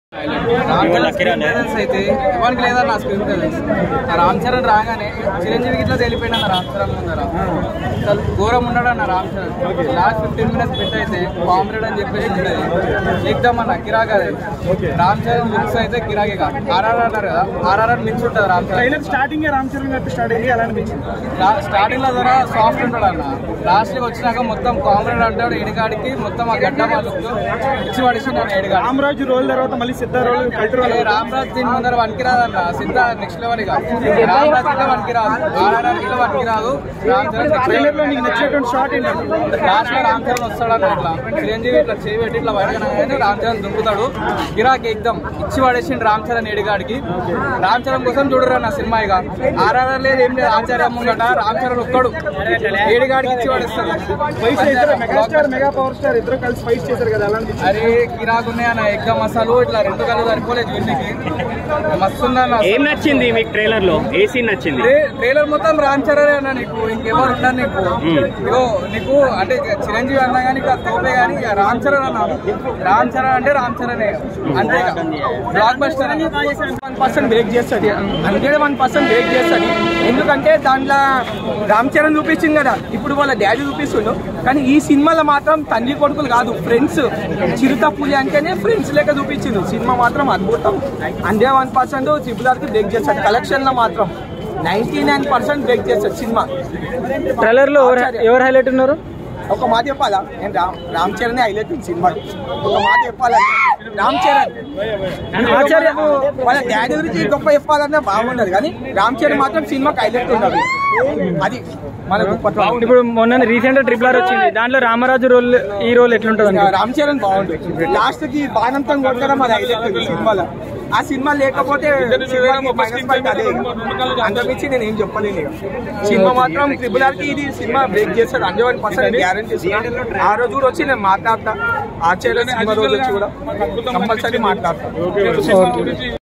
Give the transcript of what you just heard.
Ram Charan presence అయితే ఎవరికి లేదన్న స్క్రీన్ ప్రెజెన్స్ ఆ రామ్ చరణ్ రాగానే చిరంజీవికి ఇట్లా తెలిపోయిన రామ్ చరణ్ ముందర అసలు ఘోరం ఉన్నాడు అన్న Ram Charan last fifteen minutes bit అయితే కామ్రేడ్ అని చెప్పేసి ఉండేది ఎగ్దాం అన్న కిరాక్ అది రామ్ చరణ్ లుక్స్ అయితే కిరాక్ ఇక ఆర్ఆర్ అన్నారు కదా ఆర్ఆర్ మించి ఉంటుంది రామ్ చరణ్ ట్రైలర్ స్టార్టింగ్ రామ్ చరణ్ గారి స్టార్ట్ అయ్యి ఎలా అనిపించింది స్టార్టింగ్ లో ధర సాఫ్ట్ ఉంటాడు అన్న లాస్ట్ కి వచ్చినాక మొత్తం కామ్రేడ్ అంటాడు ఎడిగాడికి మొత్తం ఆ గడ్డ వాళ్ళు ఇచ్చి పడేసి నన్ను ఎడిగాడు రామరాజు రోల్ తర్వాత మళ్ళీ సిద్ధ రోల్ కల్చర్ ఏ రామరాజ్ దీని ముందర వనికి రాదన్న సిద్ధ నెక్స్ట్ లెవెల్ ఇక రామరాజ్ కింద వనికి రాదు ఆర్ఆర్ కింద వనికి రాదు రామ్ చరణ్ next ట్రైలర్ లో level. నీకు నచ్చినటువంటి షార్ట్ ఏంటంటే లాస్ట్ లో రామ్ చరణ్ వస్తాడన్న ఇట్లా చిరంజీవి ఇట్లా చేయి పెట్టి ఇట్లా బయటకు రామ్ చరణ్ దుంకుతాడు గిరాక్ ఎగ్దం ఇచ్చి పడేసిండు రామ్ చరణ్ ఎడిగాడికి రామ్ చరణ్ కోసం చూడరు నా సినిమా ఇక ఆర్ఆర్ లేదు ఏం లేదు ఆచార్య ముంగట రామ్ చరణ్ ఒక్కడు ఏడిగాడికి ఇచ్చి పడేస్తాడు ఫైట్ ఇద్దరు మెగాస్టార్ మెగా పవర్ స్టార్ ఇద్దరు కలిసి ఫైట్ చేశారు కదా ఎలా అనిపించింది అరే కిరాక్ ఉన్నాయన్న ఎగ్దం అసలు ఇట్లా రెండు కళ్ళు సరిపోలేదు వీళ్ళకి మస్తు ఉందన్న ఏం నచ్చింది మీకు ట్రైలర్ లో ఏ సీన్ నచ్చింది ట్రే- ట్రైలర్ మొత్తం రామ్ చరణ్ అన్న నీకు ఇంకెవరు ఉండరు నీకు ఇగో నీకు అంటే ఇక చిరంజీవి అన్నా కానీ ఇక తోపే కానీ ఇక రామ్ చరణ్ అన్న రామ్ చరణ్ అంటే రామ్ చరణ్ అంతే blockbuster one percent break చేస్తుంది హండ్రెడ్ వన్ పర్సెంట్ బ్రేక్ చేస్తుంది ఎందుకంటే దాంట్లో రామ్ చరణ్ చూపించింది కదా ఇప్పుడు వాళ్ళ డాడీ చూపిస్తుండు కానీ ఈ సినిమాలో మాత్రం తండ్రి కొడుకులు కాదు ఫ్రెండ్స్ చిరుత పులి అంటేనే ఫ్రెండ్స్ లెక్క చూపించిండు సినిమా మాత్రం అద్భుతం హండ్రెడ్ వన్ పర్సెంట్ త్రిపుల్ ఆర్కి బ్రేక్ చేస్తాడు కలెక్షన్ లో మాత్రం నైన్టీ నైన్ పర్సెంట్ బ్రేక్ చేస్తాడు సినిమా ట్రైలర్ లో ఎవరు హైలైట్ ఉన్నారు ఒక మాట చెప్పాలా నేను రామ్ రామ్ చరణ్ హైలైట్ సినిమా ఒక మాట చెప్పాలంటే రామ్ చరణ్ ఆచార్య వాళ్ళ డాడీ గురించి గొప్ప చెప్పాలన్నా బాగుండదు కానీ రామ్ చరణ్ మాత్రం సినిమాకి హైలైట్ ఉండదు అది మన గొప్పతనం ఇప్పుడు మొన్న రీసెంట్ ట్రిపుల్ ఆర్ వచ్చింది దాంట్లో రామరాజు రోల్ ఈ రోల్ ఎట్లుంటది ఇంకా రామ్ చరణ్ బాగుంటుంది లాస్ట్ కి బాణంతం కొట్టడం అది హైలైట్ ఉంది సినిమాలో ఆ సినిమా లేకపోతే సినిమాకి minus point అదే అంతమించి నేను ఏం చెప్పలేను ఇక. సినిమా మాత్రం ట్రిపుల్ ఆర్ కి ఇది సినిమా బ్రేక్ చేస్తాడు హండ్రెడ్ వన్ పర్సెంట్ గ్యారంటీ ఆ రోజు కూడా వచ్చి నేను మాట్లాడతా ఆచార్య సినిమా రోజు వచ్చి కూడా కంపల్సరీ మాట్లాడతా